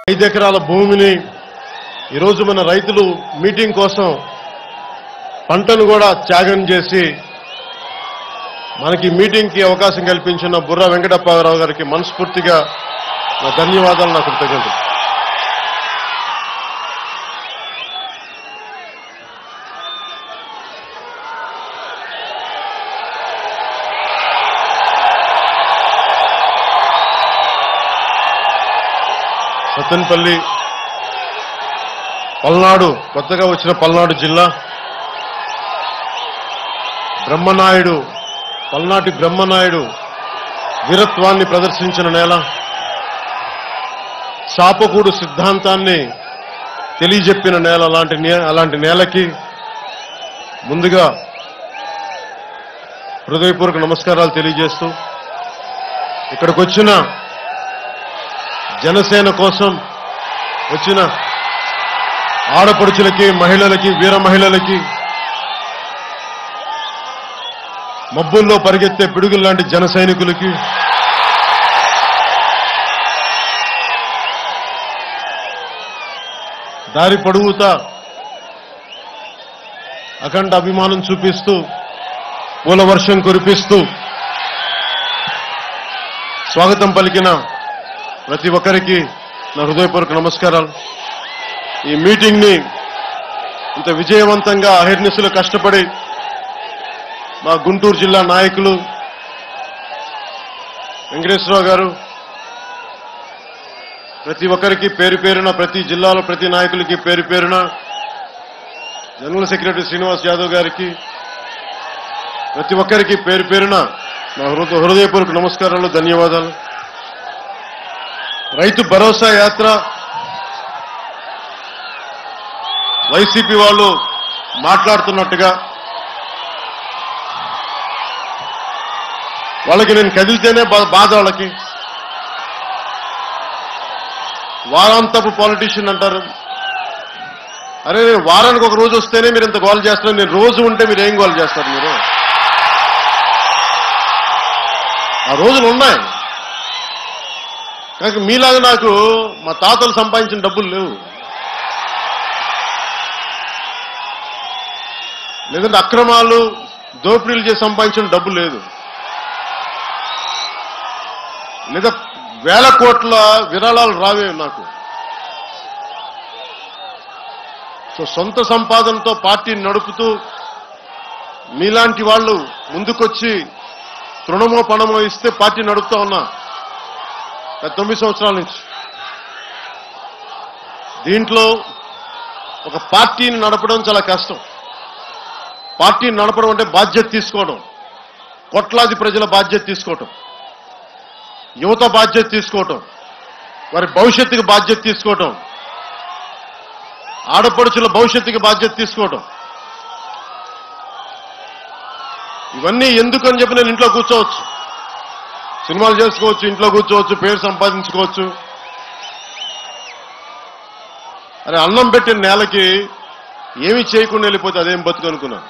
ఐదు ఎకరాల భూమిని ఈరోజు మన రైతులు మీటింగ్ కోసం పంటను కూడా త్యాగం చేసి మనకి మీటింగ్కి అవకాశం కల్పించిన బుర్ర వెంకటప్పారావు గారికి మనస్ఫూర్తిగా నా ధన్యవాదాలు నా కృతజ్ఞతలు సత్తెనపల్లి పల్నాడు కొత్తగా వచ్చిన పల్నాడు జిల్లా బ్రహ్మనాయుడు పల్నాటి బ్రహ్మనాయుడు వీరత్వాన్ని ప్రదర్శించిన నేల శాపకూడు సిద్ధాంతాన్ని తెలియజెప్పిన నేల అలాంటి నే- అలాంటి నేలకి ముందుగా హృదయపూర్వక నమస్కారాలు తెలియజేస్తూ ఇక్కడికి వచ్చిన జనసేన కోసం వచ్చిన ఆడపడుచులకి మహిళలకి వీర మహిళలకి మబ్బుల్లో పరిగెత్తే పిడుగులు లాంటి జన సైనికులకి దారి పొడుగుతా అఖండ అభిమానం చూపిస్తూ పూల వర్షం కురిపిస్తూ స్వాగతం పలికిన ప్రతి ఒక్కరికి నా హృదయపూర్వక నమస్కారాలు ఈ మీటింగ్ ని ఇంత విజయవంతంగా అహిర్నిశలు కష్టపడి మా గుంటూరు జిల్లా నాయకులు వెంకటేశ్వరరావు గారు ప్రతి ఒక్కరికి పేరు పేరున ప్రతి జిల్లాలో ప్రతి నాయకులకి పేరు పేరున జనరల్ సెక్రటరీ శ్రీనివాస్ యాదవ్ గారికి ప్రతి ఒక్కరికి పేరు పేరున నా హృదయ హృదయపూర్వక నమస్కారాలు ధన్యవాదాలు రైతు భరోసా యాత్ర వైసీపీ వాళ్ళు మాట్లాడుతున్నట్టుగా వాళ్ళకి నేను కదిలితేనే బా- బాధ వాళ్ళకి వారాంతపు పాలిటీషియన్ అంటారు అరే నేను వారానికి ఒక రోజు వస్తేనే మీరు ఇంత గోల్ చేస్తున్నారు నేను రోజు ఉంటే మీరు ఏం గోల్ చేస్తారు మీరు ఆ రోజులు ఉన్నాయి కానీ మీలాగా నాకు మా తాతలు సంపాదించిన డబ్బులు లేవు లేదంటే అక్రమాలు దోపిడీలు చేసి సంపాదించిన డబ్బు లేదు లేదా వేల కోట్ల విరాళాలు రావే నాకు సో సొంత సంపాదనతో పార్టీని నడుపుతూ మీలాంటి వాళ్ళు ముందుకొచ్చి తృణమో పణమో ఇస్తే పార్టీ నడుపుతా ఉన్నా గత తొమ్మిది సంవత్సరాల నుంచి దీంట్లో ఒక పార్టీని నడపడం చాలా కష్టం పార్టీని నడపడం అంటే బాధ్యత తీసుకోవడం కోట్లాది ప్రజల బాధ్యత తీసుకోవటం యువత బాధ్యత తీసుకోవటం వారి భవిష్యత్తుకి బాధ్యత తీసుకోవటం ఆడపడుచుల భవిష్యత్తుకి బాధ్యత తీసుకోవటం ఇవన్నీ ఎందుకని చెప్పి నేను ఇంట్లో కూర్చోవచ్చు సినిమాలు చేసుకోవచ్చు ఇంట్లో కూర్చోవచ్చు పేరు సంపాదించుకోవచ్చు అరే అన్నం పెట్టిన నేలకి ఏమి చేయకుండా వెళ్ళిపోతే అదేం బతుకు అనుకున్నాను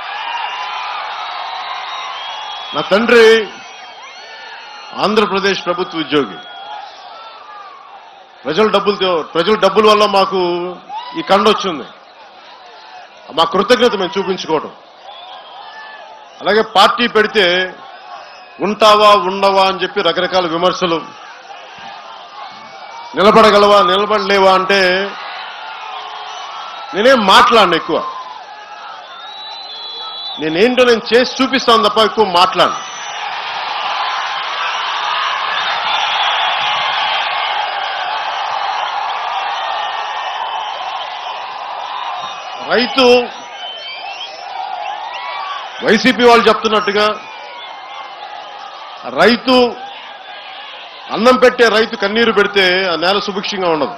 నా తండ్రి ఆంధ్రప్రదేశ్ ప్రభుత్వ ఉద్యోగి ప్రజల డబ్బులతో ప్రజల డబ్బుల వల్ల మాకు ఈ కండ వచ్చింది మా కృతజ్ఞత మేము చూపించుకోవటం అలాగే పార్టీ పెడితే ఉంటావా ఉండవా అని చెప్పి రకరకాల విమర్శలు నిలబడగలవా నిలబడలేవా అంటే నేనేం మాట్లాడను ఎక్కువ నేనేంటో నేను చేసి చూపిస్తాను తప్ప ఎక్కువ మాట్లాడను రైతు వైసీపీ వాళ్ళు చెప్తున్నట్టుగా రైతు అన్నం పెట్టే రైతు కన్నీరు పెడితే ఆ నేల సుభిక్షంగా ఉండదు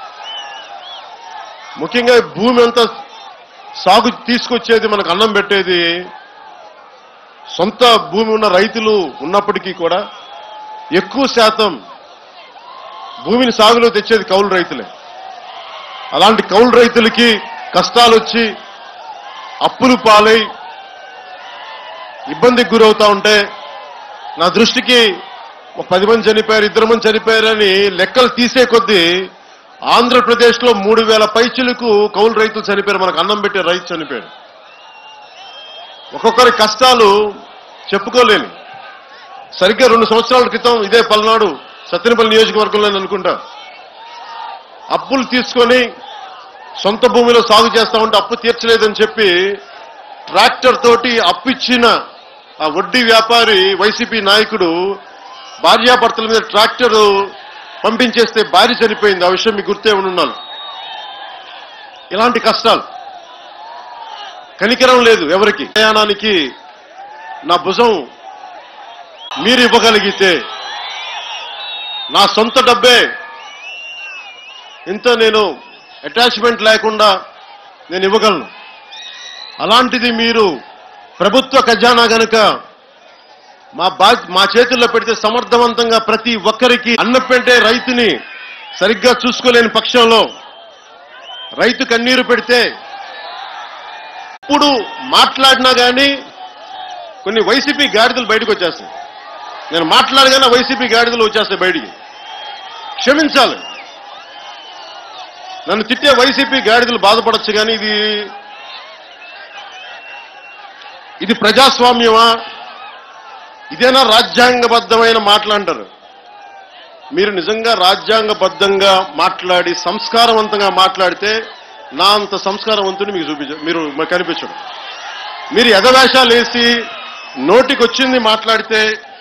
ముఖ్యంగా ఈ భూమి అంతా సాగు తీసుకొచ్చేది మనకు అన్నం పెట్టేది సొంత భూమి ఉన్న రైతులు ఉన్నప్పటికీ కూడా ఎక్కువ శాతం భూమిని సాగులో తెచ్చేది కౌలు రైతులే అలాంటి కౌలు రైతులకి కష్టాలు వచ్చి అప్పులు పాలై ఇబ్బందికి గురవుతా ఉంటే నా దృష్టికి ఒక పది మంది చనిపోయారు ఇద్దరు మంది చనిపోయారని లెక్కలు తీసే కొద్దీ ఆంధ్రప్రదేశ్ లో మూడు వేల పైచులకు కౌలు రైతులు చనిపోయారు మనకు అన్నం పెట్టే రైతు చనిపోయాడు ఒక్కొక్కరి కష్టాలు చెప్పుకోలేని సరిగ్గా రెండు సంవత్సరాల క్రితం ఇదే పల్నాడు సత్యనపల్లి నియోజకవర్గంలో అనుకుంటా అప్పులు తీసుకొని సొంత భూమిలో సాగు చేస్తా ఉంటే అప్పు తీర్చలేదని చెప్పి ట్రాక్టర్ తోటి అప్పు ఇచ్చిన ఆ వడ్డీ వ్యాపారి వైసీపీ నాయకుడు భార్యాభర్తల మీద ట్రాక్టర్ పంపించేస్తే భార్య చనిపోయింది ఆ విషయం మీకు గుర్తే ఉండాలి ఇలాంటి కష్టాలు కనికరం లేదు ఎవరికి ప్రయాణానికి నా భుజం మీరు ఇవ్వగలిగితే నా సొంత డబ్బే ఇంత నేను అటాచ్మెంట్ లేకుండా నేను ఇవ్వగలను అలాంటిది మీరు ప్రభుత్వ ఖజానా గనుక మా బా మా చేతుల్లో పెడితే సమర్థవంతంగా ప్రతి ఒక్కరికి అన్నం పెట్టే రైతుని సరిగ్గా చూసుకోలేని పక్షంలో రైతు కన్నీరు పెడితే ఇప్పుడు మాట్లాడినా కానీ కొన్ని వైసీపీ గాడిదలు బయటకు వచ్చేస్తాయి నేను మాట్లాడగానే వైసీపీ గాడిదలు వచ్చేస్తాయి బయటికి క్షమించాలి నన్ను తిట్టే వైసీపీ గాడిదలు బాధపడొచ్చు కానీ ఇది ఇది ప్రజాస్వామ్యమా ఇదేనా రాజ్యాంగబద్ధమైన మాటలంటారు మీరు నిజంగా రాజ్యాంగబద్ధంగా మాట్లాడి సంస్కారవంతంగా మాట్లాడితే నా అంత సంస్కారవంతుని మీకు చూపించ మీరు మాకు కనిపించడు మీరు ఎదవేషాలు వేసి నోటికొచ్చింది మాట్లాడితే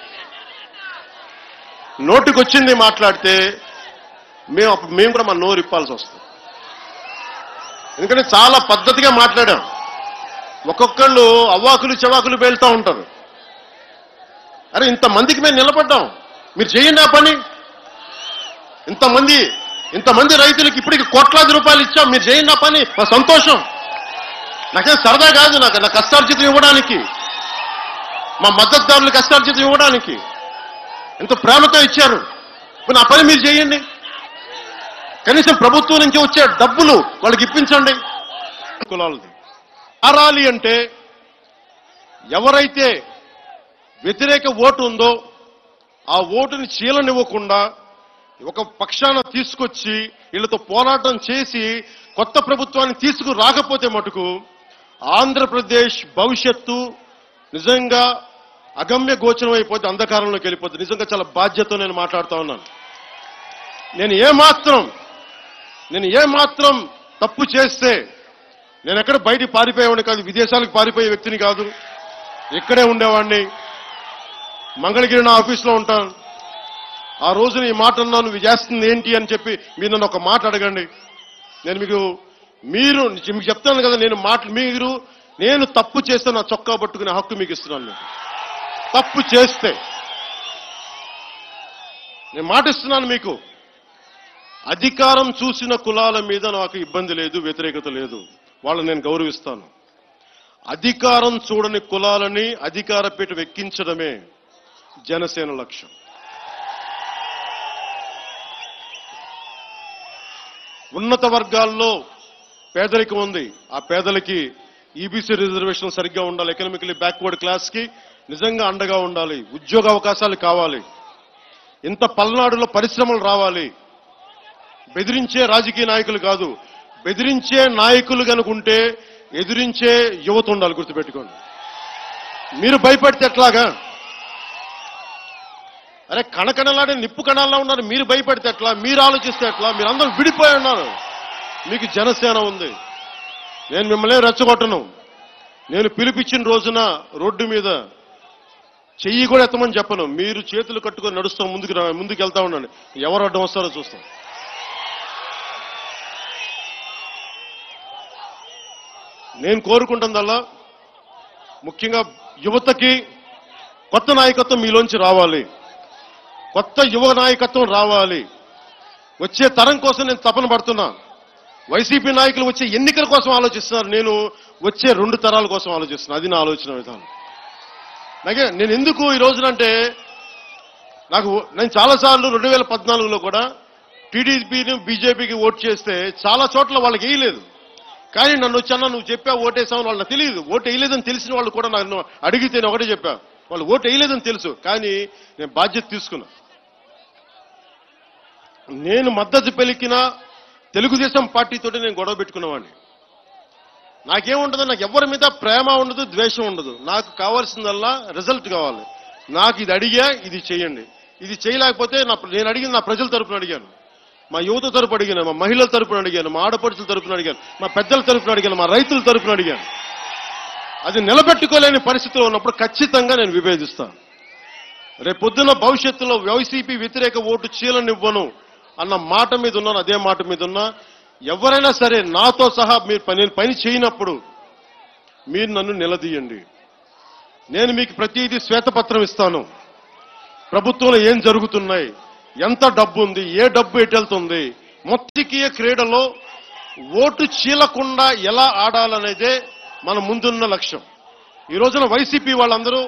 నోటికొచ్చింది మాట్లాడితే మేము అప్పుడు మేము కూడా మన నోరు ఇప్పాల్సి వస్తుంది ఎందుకంటే చాలా పద్ధతిగా మాట్లాడాం ఒక్కొక్కళ్ళు అవ్వాకులు చెవాకులు పేలుతూ ఉంటారు అరే ఇంతమందికి మేము నిలబడ్డాం మీరు చేయండి ఆ పని ఇంతమంది ఇంతమంది రైతులకు ఇప్పటికి కోట్లాది రూపాయలు ఇచ్చాం మీరు చేయండి ఆ పని మా సంతోషం నాకేం సరదా కాదు నాకు నా కష్టార్జితం ఇవ్వడానికి మా మద్దతుదారులు కష్టార్జితం ఇవ్వడానికి ఎంత ప్రేమతో ఇచ్చారు ఇప్పుడు నా పని మీరు చేయండి కనీసం ప్రభుత్వం నుంచి వచ్చే డబ్బులు వాళ్ళకి ఇప్పించండి కులాలది మారాలి అంటే ఎవరైతే వ్యతిరేక ఓటు ఉందో ఆ ఓటుని చీలనివ్వకుండా ఒక పక్షాన తీసుకొచ్చి వీళ్ళతో పోరాటం చేసి కొత్త ప్రభుత్వాన్ని తీసుకురాకపోతే మటుకు ఆంధ్రప్రదేశ్ భవిష్యత్తు నిజంగా అగమ్య గోచరం అయిపోతే అంధకారంలోకి వెళ్ళిపోతుంది నిజంగా చాలా బాధ్యతతో నేను మాట్లాడుతా ఉన్నాను నేను ఏమాత్రం నేను ఏమాత్రం తప్పు చేస్తే నేను ఎక్కడ బయటికి పారిపోయేవాడిని కాదు విదేశాలకు పారిపోయే వ్యక్తిని కాదు ఇక్కడే ఉండేవాడిని మంగళగిరి నా ఆఫీస్లో ఉంటాను ఆ రోజున ఈ మాట అన్నా నువ్వు చేస్తుంది ఏంటి అని చెప్పి మీరు నన్ను ఒక మాట అడగండి నేను మీకు మీరు మీకు చెప్తాను కదా నేను మాట మీరు నేను తప్పు చేస్తే నా చొక్కా పట్టుకునే హక్కు మీకు ఇస్తున్నాను మీకు తప్పు చేస్తే నేను మాట ఇస్తున్నాను మీకు అధికారం చూసిన కులాల మీద నాకు ఇబ్బంది లేదు వ్యతిరేకత లేదు వాళ్ళని నేను గౌరవిస్తాను అధికారం చూడని కులాలని అధికార పీఠ ఎక్కించడమే జనసేన లక్ష్యం ఉన్నత వర్గాల్లో పేదరికం ఉంది ఆ పేదలకి ఈబీసీ రిజర్వేషన్ సరిగ్గా ఉండాలి ఎకనామికలీ బ్యాక్వర్డ్ క్లాస్ కి నిజంగా అండగా ఉండాలి ఉద్యోగ అవకాశాలు కావాలి ఇంత పల్నాడులో పరిశ్రమలు రావాలి బెదిరించే రాజకీయ నాయకులు కాదు బెదిరించే నాయకులు కనుకుంటే ఎదిరించే యువత ఉండాలి గుర్తుపెట్టుకోండి మీరు భయపడితే ఎట్లాగా అరే కణకణలాడే నిప్పు కణాల్లో ఉన్నారు మీరు భయపడితే ఎట్లా మీరు ఆలోచిస్తే ఎట్లా మీరు అందరూ విడిపోయి ఉన్నారు మీకు జనసేన ఉంది నేను మిమ్మల్ని రెచ్చగొట్టను నేను పిలిపించిన రోజున రోడ్డు మీద చెయ్యి కూడా ఎత్తమని చెప్పను మీరు చేతులు కట్టుకొని నడుస్తాం ముందుకు రా- ముందుకు వెళ్తా ఉండండి ఎవరు అడ్డం వస్తారో చూస్తాం నేను కోరుకుంటుందల్లా ముఖ్యంగా యువతకి కొత్త నాయకత్వం మీలోంచి రావాలి కొత్త యువ నాయకత్వం రావాలి వచ్చే తరం కోసం నేను తపన పడుతున్నా వైసీపీ నాయకులు వచ్చే ఎన్నికల కోసం ఆలోచిస్తున్నారు నేను వచ్చే రెండు తరాల కోసం ఆలోచిస్తున్నా అది నా ఆలోచన విధానం అలాగే నేను ఎందుకు ఈ రోజునంటే నాకు నేను చాలాసార్లు రెండు వేల పద్నాలుగులో కూడా టీడీపీని బీజేపీకి ఓటు చేస్తే చాలా చోట్ల వాళ్ళకి వేయలేదు కానీ నన్ను వచ్చాను నువ్వు చెప్పావు ఓటేసావు వాళ్ళకి తెలియదు ఓటు వేయలేదని తెలిసిన వాళ్ళు కూడా నన్ను అడిగితే నేను ఒకటే చెప్పా వాళ్ళు ఓటు వేయలేదని తెలుసు కానీ నేను బాధ్యత తీసుకున్నా నేను మద్దతు పలికిన తెలుగుదేశం పార్టీతోటి నేను గొడవ పెట్టుకునేవాడిని నాకేముండదు నాకు ఎవరి మీద ప్రేమ ఉండదు ద్వేషం ఉండదు నాకు కావాల్సిందల్లా రిజల్ట్ కావాలి నాకు ఇది అడిగా ఇది చేయండి ఇది చేయలేకపోతే నా నేను అడిగింది నా ప్రజల తరపున అడిగాను మా యువత తరపు అడిగాను మా మహిళల తరపున అడిగాను మా ఆడపడుచుల తరపున అడిగాను మా పెద్దల తరపున అడిగాను మా రైతుల తరపున అడిగాను అది నిలబెట్టుకోలేని పరిస్థితిలో ఉన్నప్పుడు ఖచ్చితంగా నేను విభేదిస్తాను రేపొద్దున భవిష్యత్తులో వైసీపీ వ్యతిరేక ఓటు చీలనివ్వను అన్న మాట మీద ఉన్నాను అదే మాట మీద ఉన్నా ఎవరైనా సరే నాతో సహా మీరు పని నేను పని చేయనప్పుడు మీరు నన్ను నిలదీయండి నేను మీకు ప్రతిదీ శ్వేతపత్రం ఇస్తాను ప్రభుత్వంలో ఏం జరుగుతున్నాయి ఎంత డబ్బు ఉంది ఏ డబ్బు ఎటు వెళ్తుంది మొత్తికీయ క్రీడలో ఓటు చీలకుండా ఎలా ఆడాలనేదే మన ముందున్న లక్ష్యం ఈ రోజున వైసీపీ వాళ్ళందరూ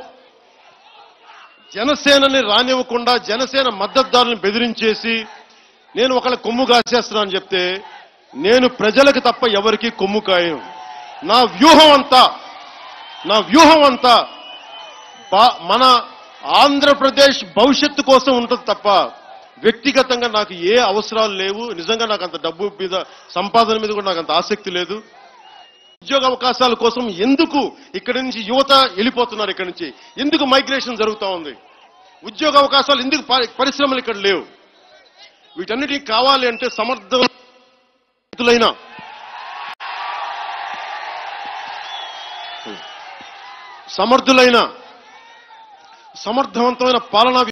జనసేనని రానివ్వకుండా జనసేన మద్దతుదారులను బెదిరించేసి నేను ఒకళ్ళ కొమ్ము కాసేస్తున్నాను అని చెప్తే నేను ప్రజలకు తప్ప ఎవరికి కొమ్ము కాయను నా వ్యూహం అంతా నా వ్యూహం అంతా బా- మన ఆంధ్రప్రదేశ్ భవిష్యత్తు కోసం ఉంటుంది తప్ప వ్యక్తిగతంగా నాకు ఏ అవసరాలు లేవు నిజంగా నాకు అంత డబ్బు మీద సంపాదన మీద కూడా నాకు అంత ఆసక్తి లేదు ఉద్యోగ అవకాశాల కోసం ఎందుకు ఇక్కడి నుంచి యువత వెళ్ళిపోతున్నారు ఇక్కడి నుంచి ఎందుకు మైగ్రేషన్ జరుగుతూ ఉంది ఉద్యోగ అవకాశాలు ఎందుకు పరి- పరిశ్రమలు ఇక్కడ లేవు వీటన్నిటికి కావాలి అంటే సమర్థవంతులైన సమర్థులైన సమర్థవంతమైన పాలనా